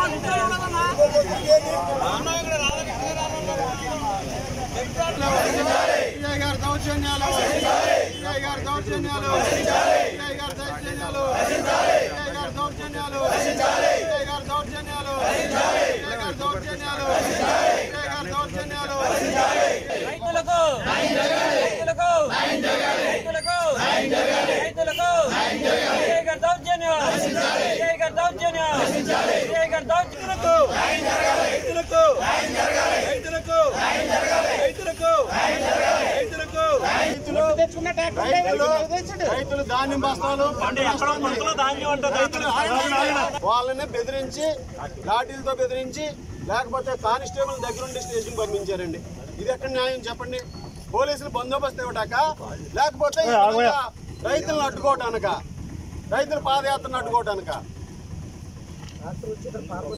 విజయ్ గారి దౌర్జన్యాలు విజయ్ గారి దౌర్జన్యాలు విజయ్ గారి దౌర్జన్యాలు విజయ్ గారి దౌర్జన్యాలు విజయ్ గారి దౌర్జన్యాలు విజయ్ గారి దౌర్జన్యాలు విజయ్ గారి దౌర్జన్యాలు రైతులకు రైతులకు రైతులకు రైతులకు విజయ్ గారి దౌర్జన్యం విజయ్ గారి దౌర్జన్యం విజయ్ గారి దౌర్జన్యులకు రైతులకు రైతులకు రైతులకు రైతులకు రైతులు రైతులు రైతులు ధాన్యం బస్తాలు రైతులు వాళ్ళని బెదిరించి లాఠీలతో బెదిరించి లేకపోతే కానిస్టేబుల్ దగ్గరుండి స్టేషన్ పంపించారండి ఇది ఎక్కడ న్యాయం చెప్పండి పోలీసులు బందోబస్తు ఇవ్వటాక లేకపోతే ఈ విధంగా రైతులను అడ్డుకోవటానిక రైతుల పాదయాత్రను అడ్డుకోవటానిక